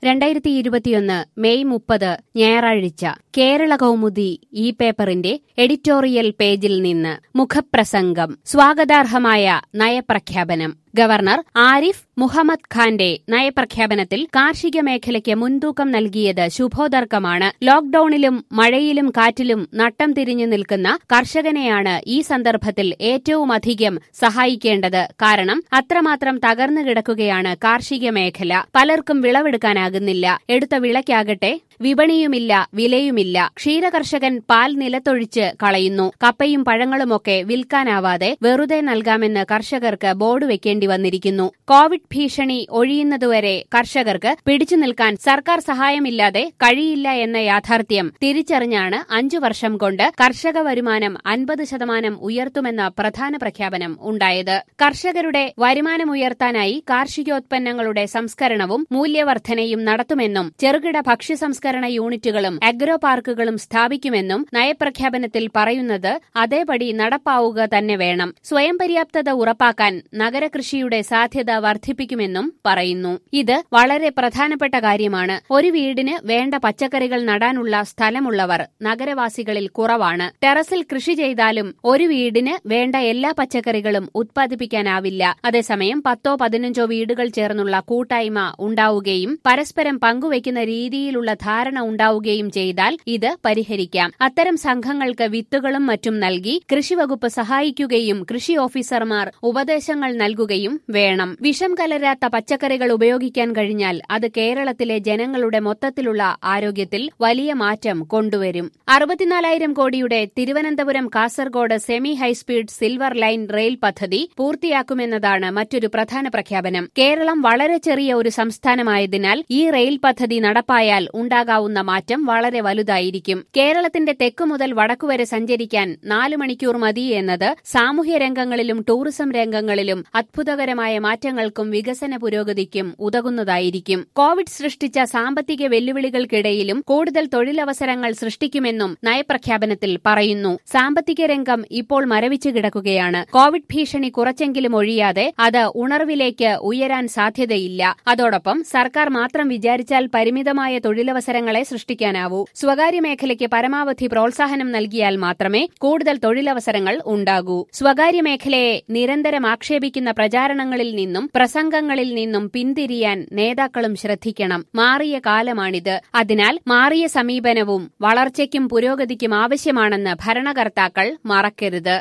രണ്ടായിരത്തി ഇരുപത്തിയൊന്ന് മെയ് മുപ്പത് ഞായറാഴ്ച കേരള കൗമുദി ഈ പേപ്പറിന്റെ എഡിറ്റോറിയൽ പേജിൽ നിന്ന് മുഖപ്രസംഗം സ്വാഗതാർഹമായ നയപ്രഖ്യാപനം ഗവർണർ ആരിഫ് മുഹമ്മദ് ഖാന്റെ നയപ്രഖ്യാപനത്തിൽ കാർഷിക മേഖലയ്ക്ക് മുൻതൂക്കം നൽകിയത് ശുഭോദർക്കമാണ് ലോക്ഡൌണിലും മഴയിലും കാറ്റിലും നട്ടം തിരിഞ്ഞു നിൽക്കുന്ന കർഷകനെയാണ് ഈ സന്ദർഭത്തിൽ ഏറ്റവുമധികം സഹായിക്കേണ്ടത് കാരണം അത്രമാത്രം തകർന്നു കിടക്കുകയാണ് കാർഷിക മേഖല പലർക്കും വിളവെടുക്കാനാകുന്നില്ല എടുത്ത വിളയ്ക്കാകട്ടെ വിപണിയുമില്ല വിലയുമില്ല ക്ഷീരകർഷകൻ പാൽ നിലത്തൊഴിച്ച് കളയുന്നു കപ്പയും പഴങ്ങളുമൊക്കെ വിൽക്കാനാവാതെ വെറുതെ നൽകാമെന്ന് കർഷകർക്ക് ബോർഡ് വെക്കേണ്ടി വന്നിരിക്കുന്നു കോവിഡ് ഭീഷണി ഒഴിയുന്നതുവരെ കർഷകർക്ക് പിടിച്ചു നിൽക്കാൻ സർക്കാർ സഹായമില്ലാതെ കഴിയില്ല എന്ന യാഥാർത്ഥ്യം തിരിച്ചറിഞ്ഞാണ് അഞ്ചു വർഷം കൊണ്ട് കർഷക വരുമാനം അൻപത് ശതമാനം ഉയർത്തുമെന്ന പ്രധാന പ്രഖ്യാപനം ഉണ്ടായത് കർഷകരുടെ വരുമാനമുയർത്താനായി കാർഷികോത്പന്നങ്ങളുടെ സംസ്കരണവും മൂല്യവർദ്ധനയും നടത്തുമെന്നും ചെറുകിട ഭക്ഷ്യ സംസ്കരണ യൂണിറ്റുകളും അഗ്രോ പാർക്കുകളും സ്ഥാപിക്കുമെന്നും നയപ്രഖ്യാപനത്തിൽ പറയുന്നത് അതേപടി നടപ്പാവുക തന്നെ വേണം സ്വയം പര്യാപ്തത ഉറപ്പാക്കാൻ നഗരകൃഷിയുടെ സാധ്യത വർദ്ധിപ്പിക്കുമെന്നും പറയുന്നു ഇത് വളരെ പ്രധാനപ്പെട്ട കാര്യമാണ് ഒരു വീടിന് വേണ്ട പച്ചക്കറികൾ നടാനുള്ള സ്ഥലമുള്ളവർ നഗരവാസികളിൽ കുറവാണ് ടെറസിൽ കൃഷി ചെയ്താലും ഒരു വീടിന് വേണ്ട എല്ലാ പച്ചക്കറികളും ഉത്പാദിപ്പിക്കാനാവില്ല അതേസമയം പത്തോ പതിനഞ്ചോ വീടുകൾ ചേർന്നുള്ള കൂട്ടായ്മ ഉണ്ടാവുകയും പരസ്പരം പങ്കുവയ്ക്കുന്ന രീതിയിലുള്ള ധാരണ ഉണ്ടാവുകയും ചെയ്താൽ ഇത് പരിഹരിക്കാം അത്തരം സംഘങ്ങൾക്ക് വിത്തുകളും മറ്റും നൽകി കൃഷിവകുപ്പ് സഹായിക്കുകയും കൃഷി ഓഫീസർമാർ ഉപദേശങ്ങൾ നൽകുകയും വേണം വിഷം കലരാത്ത പച്ചക്കറികൾ ഉപയോഗിക്കാൻ കഴിഞ്ഞാൽ അത് കേരളത്തിലെ ജനങ്ങളുടെ മൊത്തത്തിലുള്ള ആരോഗ്യത്തിൽ വലിയ മാറ്റം കൊണ്ടുവരും അറുപത്തിനാലായിരം കോടിയുടെ Thiruvananthapuram Kasaragod semi high speed silver line rail പദ്ധതി പൂർത്തിയാക്കുമെന്നതാണ് മറ്റൊരു പ്രധാന പ്രഖ്യാപനം കേരളം വളരെ ചെറിയ ഒരു സംസ്ഥാനമായതിനാൽ ഈ റെയിൽ പദ്ധതി നടപ്പായാൽ ഉണ്ടാകാവുന്ന മാറ്റം വളരെ വലുതായിരിക്കും കേരളത്തിന്റെ തെക്കു മുതൽ വടക്കുവരെ സഞ്ചരിക്കാൻ നാല് മണിക്കൂർ മതി എന്നത് സാമൂഹ്യ രംഗങ്ങളിലും ടൂറിസം രംഗങ്ങളിലും അത്ഭുതകരമായ മാറ്റങ്ങൾക്കും വികസന പുരോഗതിക്കും ഉതകുന്നതായിരിക്കും കോവിഡ് സൃഷ്ടിച്ച സാമ്പത്തിക വെല്ലുവിളികൾക്കിടയിലും കൂടുതൽ തൊഴിലവസരങ്ങൾ സൃഷ്ടിക്കുമെന്നും നയപ്രഖ്യാപനത്തിൽ പറയുന്നു സാമ്പത്തിക രംഗം ഇപ്പോൾ മരവിച്ചു കിടക്കുകയാണ് കോവിഡ് ഭീഷണി കുറച്ചെങ്കിലും ഒഴിയാതെ അത് ഉണർവിലേക്ക് ഉയരാൻ സാധ്യതയില്ല അതോടൊപ്പം സർക്കാർ മാത്രം വിചാരിച്ചാൽ പരിമിതമായ തൊഴിലവസരങ്ങളെ സൃഷ്ടിക്കാനാവൂ സ്വകാര്യ മേഖലയ്ക്ക് പരമാവധി പ്രോത്സാഹനം നൽകിയാൽ മാത്രമേ കൂടുതൽ തൊഴിലവസരങ്ങൾ ഉണ്ടാകൂ സ്വകാര്യ മേഖലയെ നിരന്തരം ആക്ഷേപിക്കുന്ന പ്രചാരണങ്ങളിൽ നിന്നും പ്രസംഗങ്ങളിൽ നിന്നും പിന്തിരിയാൻ നേതാക്കളും ശ്രദ്ധിക്കണം മാറിയ കാലമാണിത് അതിനാൽ മാറിയ സമീപനവും വളർച്ചയ്ക്കും പുരോഗതിക്കും ആവശ്യമാണെന്ന് ഭരണകർത്താക്കൾ മറക്കരുത്